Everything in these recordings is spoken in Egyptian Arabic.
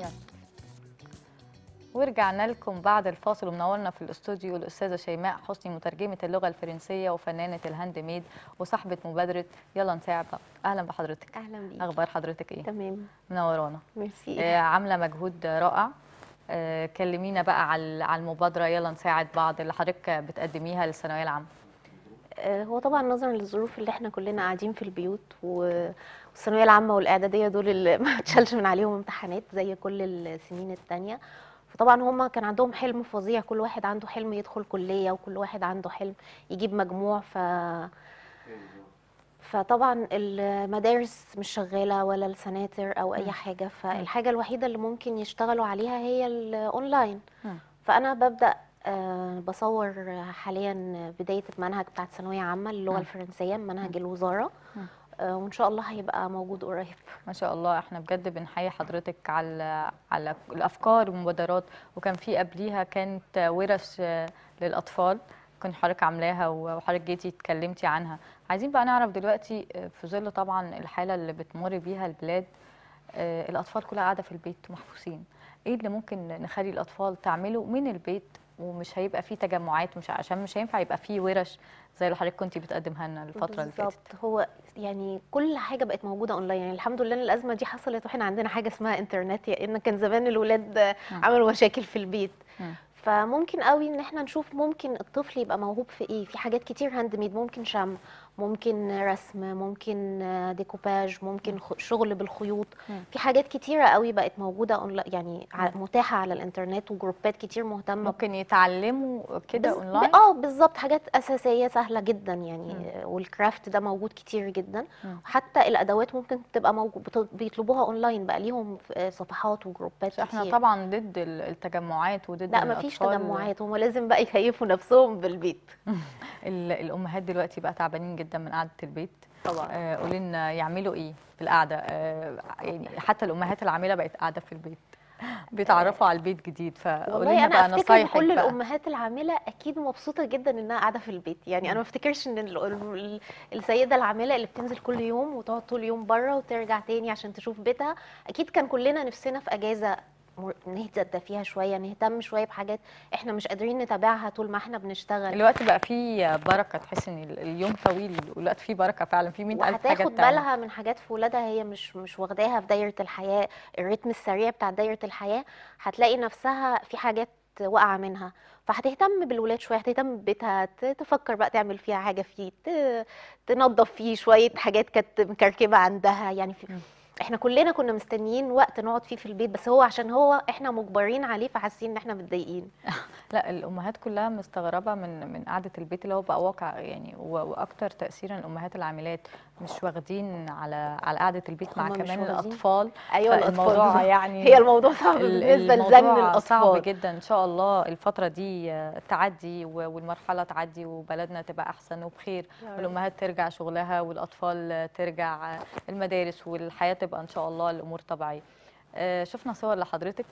يلا ورجعنا لكم بعد الفاصل ومنورنا في الاستوديو الاستاذه شيماء حسني مترجمه اللغه الفرنسيه وفنانه الهاند ميد وصاحبه مبادره يلا نساعد بعض اهلا بحضرتك اهلا بيك اخبار حضرتك ايه تمام منورانا ميرسي آه عامله مجهود رائع آه كلمينا بقى على على المبادره يلا نساعد بعض اللي حضرتك بتقدميها للثانويه العامه آه، هو طبعا نظرا للظروف اللي احنا كلنا قاعدين في البيوت و- والثانويه العامه والاعداديه دول اللي ما اتشالش من عليهم امتحانات زي كل السنين التانية فطبعا هما كان عندهم حلم فظيع كل واحد عنده حلم يدخل كليه وكل واحد عنده حلم يجيب مجموع ف فطبعا المدارس مش شغاله ولا السناتر او مم. اي حاجه فالحاجه الوحيده اللي ممكن يشتغلوا عليها هي الاونلاين مم. فانا ببدا آه، بصور حاليا بدايه المنهج بتاعت ثانويه عامه اللغه مم. الفرنسيه منهج الوزاره مم. آه، وان شاء الله هيبقى موجود قريب ما شاء الله احنا بجد بنحيي حضرتك على على الافكار والمبادرات وكان في قبليها كانت ورش آه، للاطفال كنت حضرتك عاملاها وحضرتك جيتي اتكلمتي عنها عايزين بقى نعرف دلوقتي آه، في ظل طبعا الحاله اللي بتمر بيها البلاد آه، الاطفال كلها قاعده في البيت محبوسين ايه اللي ممكن نخلي الاطفال تعمله من البيت ومش هيبقى فيه تجمعات مش عشان مش هينفع يبقى فيه ورش زي اللي حضرتك كنتي بتقدمها لنا الفتره اللي فاتت بالظبط هو يعني كل حاجه بقت موجوده اونلاين يعني الحمد لله ان الازمه دي حصلت واحنا عندنا حاجه اسمها انترنت لان كان زمان الولاد آه، مم. عملوا مشاكل في البيت مم. فممكن قوي ان احنا نشوف ممكن الطفل يبقى موهوب في ايه في حاجات كتير هاند ميد ممكن شمع ممكن رسم ممكن آه، ديكوباج ممكن خ- شغل بالخيوط مم. في حاجات كتيره قوي بقت موجوده أونلا- يعني ع- متاحه على الانترنت وجروبات كتير مهتمه ممكن يتعلموا كده بز- اونلاين اه بالظبط حاجات اساسيه سهله جدا يعني آه، والكرافت ده موجود كتير جدا مم. وحتى الادوات ممكن تبقى موجود بت- بيطلبوها اونلاين بقى ليهم آه، صفحات وجروبات بس احنا كتير طبعا ضد ال- التجمعات وضد لا إن مفيش الأطفال- تجمعات هم لازم بقى يكيفوا نفسهم بالبيت ال- الامهات دلوقتي بقى تعبانين جدا من قعده البيت طبعا آه قولي لنا يعملوا ايه في القعده آه يعني حتى الامهات العامله بقت قاعده في البيت بيتعرفوا على البيت جديد فقولي والله لنا انا بقى افتكر ان نصايحك كل بقى الامهات العامله اكيد مبسوطه جدا انها قاعده في البيت يعني انا ما افتكرش ان ال- ال- ال- السيده العامله اللي بتنزل كل يوم وتقعد طول اليوم بره وترجع تاني عشان تشوف بيتها اكيد كان كلنا نفسنا في اجازه مر- نهدى فيها شويه نهتم شويه بحاجات احنا مش قادرين نتابعها طول ما احنا بنشتغل الوقت بقى فيه بركه تحس ان ال- اليوم طويل والوقت فيه بركه فعلا في 100000 حاجه وهتاخد بتعمل. بالها من حاجات في ولادها هي مش مش واخداها في دايره الحياه الريتم السريع بتاع دايره الحياه هتلاقي نفسها في حاجات واقعه منها فهتهتم بالولاد شويه هتهتم ببيتها ت- تفكر بقى تعمل فيها حاجه فيه ت- تنظف فيه شويه حاجات كانت مكركبه عندها يعني في مم. احنا كلنا كنا مستنيين وقت نقعد فيه في البيت بس هو عشان هو احنا مجبرين عليه فحاسين ان احنا متضايقين لا الامهات كلها مستغربه من من قعده البيت اللي هو بقى واقع يعني و- واكتر تاثيرا الامهات العاملات مش واخدين على على قعده البيت مع هما مش كمان واخدين. الاطفال ايوه فالموضوع الاطفال يعني هي الموضوع صعب ال- بالنسبه لزن الموضوع صعب الاطفال جدا ان شاء الله الفتره دي آه، تعدي و- والمرحله تعدي وبلدنا تبقى احسن وبخير يا رب. والامهات ترجع شغلها والاطفال آه، ترجع آه، المدارس والحياه تبقى ان شاء الله الامور طبيعيه آه، شفنا صور لحضرتك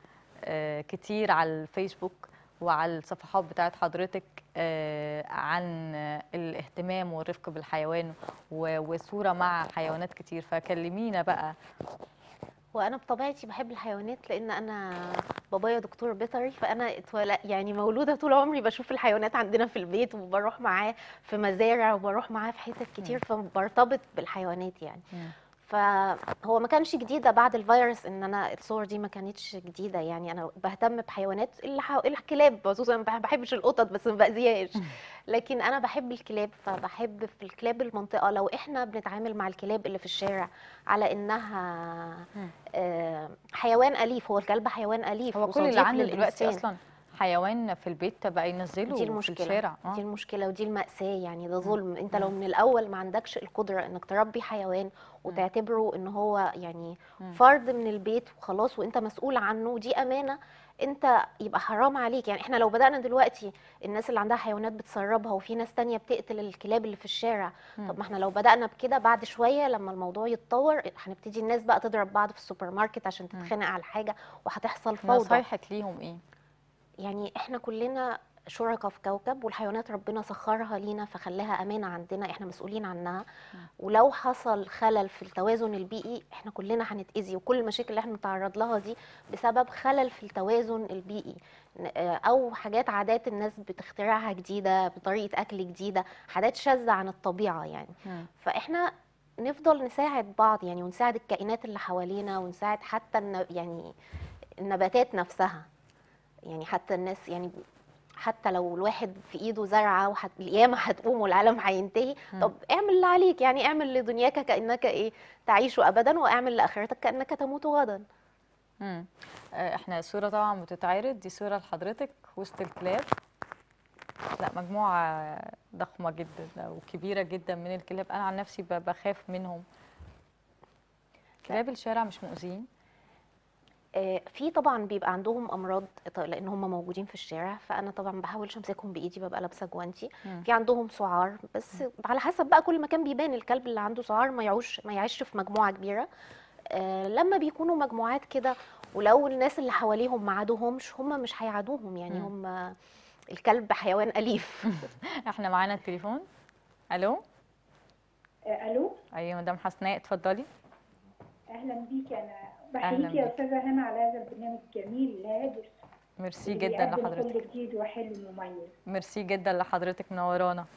آه، كتير على الفيسبوك وعلى الصفحات بتاعت حضرتك آه، عن آه، الاهتمام والرفق بالحيوان و- وصوره مع حيوانات كتير فكلمينا بقى وانا بطبيعتي بحب الحيوانات لان انا بابايا دكتور بيطري فانا اتولد يعني مولوده طول عمري بشوف الحيوانات عندنا في البيت وبروح معاه في مزارع وبروح معاه في حتت كتير فبرتبط بالحيوانات يعني مم. فهو ما كانش جديده بعد الفيروس ان انا الصور دي ما كانتش جديده يعني انا بهتم بحيوانات الح- الكلاب خصوصا ما بحبش القطط بس ما باذيهاش لكن انا بحب الكلاب فبحب في الكلاب المنطقه لو احنا بنتعامل مع الكلاب اللي في الشارع على انها مم. آه، حيوان اليف هو الكلب حيوان اليف هو كل اللي وصديق عنده دلوقتي للإنسان. اصلا حيوان في البيت بقى ينزله دي في المشكله الشارع دي اه المشكله ودي الماساه يعني ده ظلم انت لو من الاول ما عندكش القدره انك تربي حيوان وتعتبره ان هو يعني مم. فرد من البيت وخلاص وانت مسؤول عنه دي امانه انت يبقى حرام عليك يعني احنا لو بدانا دلوقتي الناس اللي عندها حيوانات بتسربها وفي ناس تانية بتقتل الكلاب اللي في الشارع مم. طب ما احنا لو بدانا بكده بعد شويه لما الموضوع يتطور هنبتدي الناس بقى تضرب بعض في السوبر ماركت عشان تتخانق على حاجه وهتحصل فوضى نصايحك ليهم ايه؟ يعني احنا كلنا شركاء في كوكب والحيوانات ربنا سخرها لينا فخلاها امانه عندنا احنا مسؤولين عنها ولو حصل خلل في التوازن البيئي احنا كلنا هنتاذي وكل المشاكل اللي احنا بنتعرض لها دي بسبب خلل في التوازن البيئي ن- آه، او حاجات عادات الناس بتخترعها جديده بطريقه اكل جديده عادات شاذه عن الطبيعه يعني مم. فاحنا نفضل نساعد بعض يعني ونساعد الكائنات اللي حوالينا ونساعد حتى الن- يعني النباتات نفسها يعني حتى الناس يعني حتى لو الواحد في ايده زرعه وحت... القيامه هتقوم والعالم هينتهي مم. طب اعمل اللي عليك يعني اعمل لدنياك كانك ايه تعيش ابدا واعمل لاخرتك كانك تموت غدا مم. آه، احنا الصورة طبعا بتتعرض دي صورة لحضرتك وسط الكلاب لا مجموعة ضخمة جدا وكبيرة جدا من الكلاب انا عن نفسي ب- بخاف منهم كلاب الشارع مش مؤذيين آه، في طبعا بيبقى عندهم امراض ط- لان هم موجودين في الشارع فانا طبعا بحاولش امسكهم بايدي ببقى لابسه جوانتي مم. في عندهم سعار بس على حسب بقى كل مكان بيبان الكلب اللي عنده سعار ما يعوش ما يعيش في مجموعه كبيره آه، لما بيكونوا مجموعات كده ولو الناس اللي حواليهم ما عادوهمش هم مش هيعادوهم يعني مم. هم الكلب حيوان اليف احنا معانا التليفون الو آه، الو ايوه مدام حسناء اتفضلي اهلا بيك انا أهلاً بحييك يا بيك. استاذه هنا على هذا البرنامج الجميل الهادف ميرسي اللي جدا بيقدم لحضرتك كل جديد وحلو ومميز ميرسي جدا لحضرتك منورانا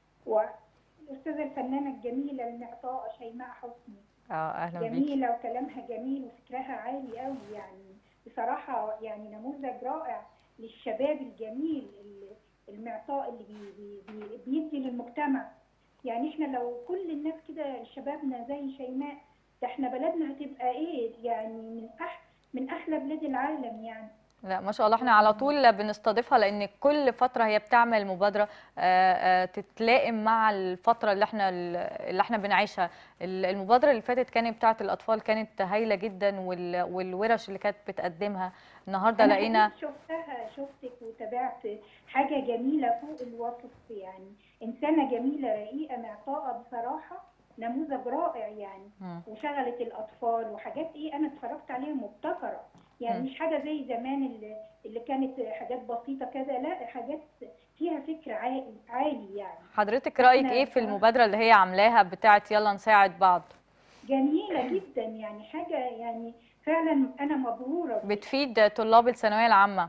والاستاذه الفنانه الجميله المعطاءه شيماء حسني اه اهلا بيكي جميله وكلامها جميل وفكرها عالي قوي يعني بصراحه يعني نموذج رائع للشباب الجميل ال- المعطاء اللي بي بي بي بيدي للمجتمع يعني احنا لو كل الناس كده شبابنا زي شيماء ده احنا بلدنا هتبقى ايه يعني من أح من احلى بلاد العالم يعني لا ما شاء الله احنا على طول بنستضيفها لان كل فتره هي بتعمل مبادره آه، آه، تتلائم مع الفتره اللي احنا اللي احنا بنعيشها ال- المبادره اللي فاتت كانت بتاعه الاطفال كانت هايله جدا وال- والورش اللي كانت بتقدمها النهارده أنا لقينا أكيد شفتها شفتك وتابعت حاجة جميلة فوق الوصف يعني إنسانة جميلة رقيقة معطاءة بصراحة نموذج رائع يعني مم. وشغلت الأطفال وحاجات إيه أنا اتفرجت عليها مبتكرة يعني مم. مش حاجة زي زمان اللي, اللي كانت حاجات بسيطة كذا لا حاجات فيها فكر عالي, عالي يعني حضرتك رايك إحنا- ايه في المبادره اللي هي عاملاها بتاعه يلا نساعد بعض جميلة جدا يعني حاجة يعني فعلا أنا مبهورة بتفيد طلاب الثانويه العامه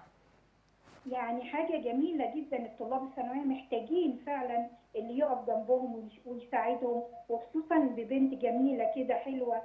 يعني حاجة جميلة جدا الطلاب الثانوية محتاجين فعلا اللي يقف جنبهم ويش- ويساعدهم وخصوصا ببنت جميلة كده حلوة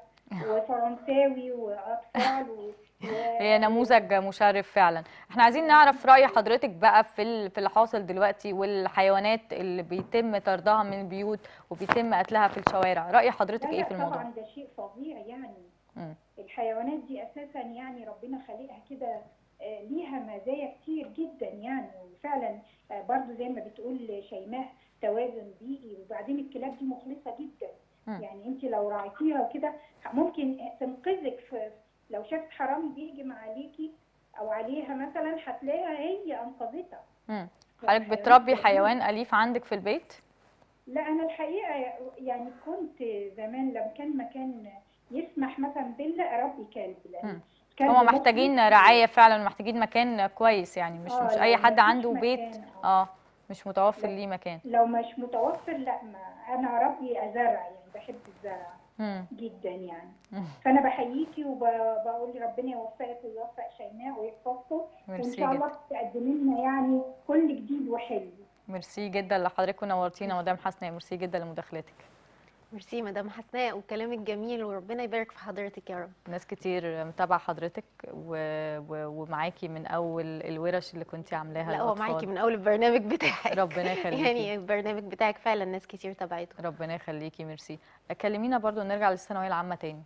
وفرنساوي وأطفال و... و... هي نموذج مشرف فعلا احنا عايزين نعرف رأي حضرتك بقى في ال- في اللي حاصل دلوقتي والحيوانات اللي بيتم طردها من البيوت وبيتم قتلها في الشوارع رأي حضرتك لا ايه لا في الموضوع طبعا ده شيء فظيع يعني مم. الحيوانات دي أساسا يعني ربنا خلقها كده آه، ليها مزايا كتير جدا يعني وفعلا آه، برضو زي ما بتقول شيماء توازن بيئي وبعدين الكلاب دي مخلصة جدا مم. يعني انت لو راعيتيها وكده ممكن تنقذك في لو شافت حرامي بيهجم عليكي او عليها مثلا هتلاقيها هي انقذتها مم. يعني حضرتك حيوانات بتربي جميلة. حيوان أليف عندك في البيت لا انا الحقيقه يعني كنت زمان لما كان مكان يسمح مثلا بالله اربي كلب لان مم. كلب هما مخلص محتاجين رعاية فعلا محتاجين مكان كويس يعني مش آه، مش لو أي حد مفيش عنده بيت مكان، آه. اه مش متوفر لا. ليه مكان لو مش متوفر لا ما انا اربي ازرع يعني بحب الزرع مم. جدا يعني مم. فانا بحييكي وبقول ربنا يوفقك ويوفق شيماء ويحفظكم وان ميرسي شاء جدا الله تقدمي لنا يعني كل جديد وحلو ميرسي جدا لحضرتك ونورتينا مدام حسناء ميرسي جدا لمداخلتك ميرسي مدام حسناء وكلامك جميل وربنا يبارك في حضرتك يا رب ناس كتير متابعة حضرتك و... و... ومعاكي من أول الورش اللي كنتي عاملاها لا هو معاكي للأطفال من اول البرنامج بتاعك ربنا يخليكي يعني البرنامج بتاعك فعلا ناس كتير تابعته ربنا يخليكي ميرسي كلمينا برضو نرجع للثانوية العامة تاني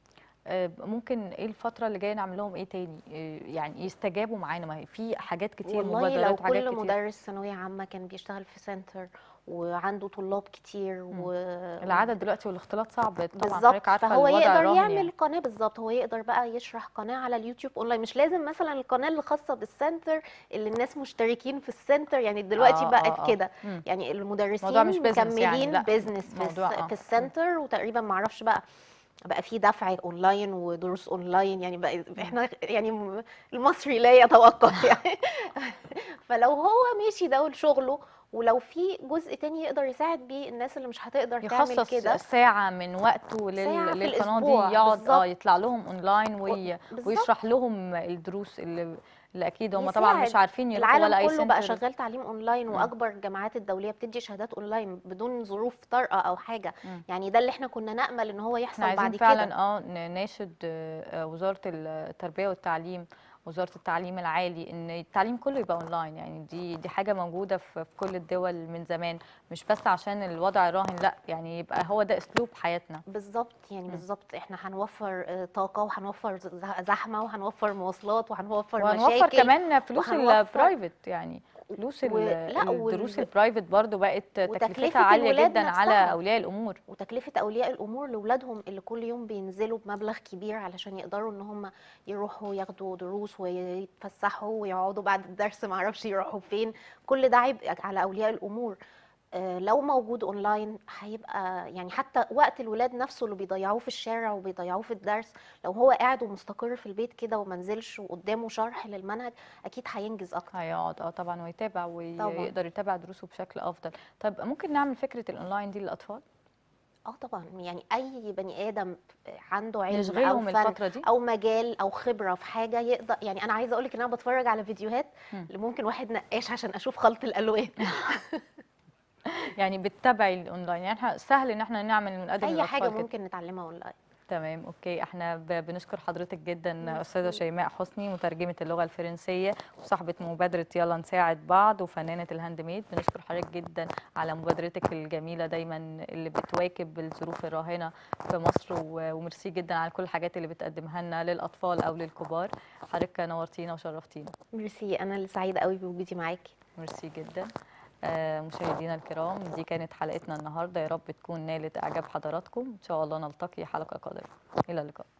آه، ممكن ايه الفترة اللي جاية نعمل لهم ايه تاني آه، يعني يستجابوا معانا ما هي في حاجات كتير والله لو مبادرات وحاجات كل كتير مدرس ثانوية عامة كان بيشتغل في سنتر وعنده طلاب كتير و العدد دلوقتي والاختلاط صعب طبعا بالظبط حضرتك عارفة فهو الوضع يقدر الراهن يعمل يعني. قناة بالظبط هو يقدر بقى يشرح قناة على اليوتيوب اونلاين مش لازم مثلا القناة اللي خاصة بالسنتر اللي الناس مشتركين في السنتر يعني دلوقتي آه، بقت آه، آه. كده مم. يعني المدرسين موضوع مش business يعني، مكملين لا، بيزنس في, موضوع، الس- آه. في السنتر وتقريبا ما اعرفش بقى بقى في دفع اونلاين ودروس اونلاين يعني بقى احنا يعني م- المصري لا يتوقف يعني فلو هو ماشي ده شغله ولو في جزء تاني يقدر يساعد بيه الناس اللي مش هتقدر تعمل يخصص كده ساعة من وقته لل... ساعة في للقناة الأسبوع، دي يقعد بالظبط. اه يطلع لهم اونلاين وي... بالظبط. ويشرح لهم الدروس اللي, اللي اكيد هم طبعا مش يساعد. عارفين يروحوا ولا العالم اي كله بقى سنتر شغال تعليم اونلاين مم. واكبر الجامعات الدوليه بتدي شهادات اونلاين بدون ظروف طارئه او حاجه مم. يعني ده اللي احنا كنا نامل ان هو احنا يحصل عايزين بعد فعلا كده اه ن- ناشد آه، آه، وزارة التربية والتعليم وزارة التعليم العالي ان التعليم كله يبقى اونلاين يعني دي دي حاجة موجودة في في كل الدول من زمان مش بس عشان الوضع الراهن لا يعني يبقى هو ده اسلوب حياتنا بالظبط يعني مم. بالظبط احنا هنوفر آه، طاقه وهنوفر ز- زحمه وهنوفر مواصلات وهنوفر وهنوفر مشاكل كمان فلوس وهنوفر- البرايفت يعني فلوس ال- و- لا، الدروس وال- البرايفت برضو بقت وتكلفة تكلفتها عالية الولاد جدا على نفسها. اولياء الامور وتكلفة أولياء الأمور لأولادهم اللي كل يوم بينزلوا بمبلغ كبير علشان يقدروا إن هم يروحوا ياخدوا دروس ويتفسحوا ويقعدوا بعد الدرس معرفش يروحوا فين كل ده عبء على أولياء الأمور آه، لو موجود اونلاين هيبقى يعني حتى وقت الولاد نفسه اللي بيضيعوه في الشارع وبيضيعوه في الدرس لو هو قاعد ومستقر في البيت كده ومنزلش وقدامه شرح للمنهج اكيد هينجز اكتر هيقعد اه طبعا ويتابع طبعاً. ويقدر يتابع دروسه بشكل افضل طب ممكن نعمل فكرة الاونلاين دي للاطفال اه طبعا يعني اي بني ادم عنده علم او نشغلهم فن الفترة دي او مجال او خبره في حاجه يقدر يعني انا عايزه اقول لك ان انا بتفرج على فيديوهات مم. اللي ممكن واحد نقاش عشان اشوف خلط الالوان يعني بتتابعي الاونلاين يعني احنا سهل ان احنا نعمل من ادب اي للاطفال حاجه كده. ممكن نتعلمها اونلاين تمام اوكي احنا ب- بنشكر حضرتك جدا ميرسي. استاذه شيماء حسني مترجمه اللغه الفرنسيه وصاحبه مبادره يلا نساعد بعض وفنانه الهاند ميد بنشكر حضرتك جدا على مبادرتك الجميله دايما اللي بتواكب الظروف الراهنه في مصر و- وميرسي جدا على كل الحاجات اللي بتقدمها لنا للاطفال او للكبار حضرتك نورتينا وشرفتينا ميرسي انا اللي سعيده قوي بوجودي معاكي ميرسي جدا آه، مشاهدينا الكرام دي كانت حلقتنا النهارده يا رب تكون نالت اعجاب حضراتكم ان شاء الله نلتقي حلقه قادمه الى اللقاء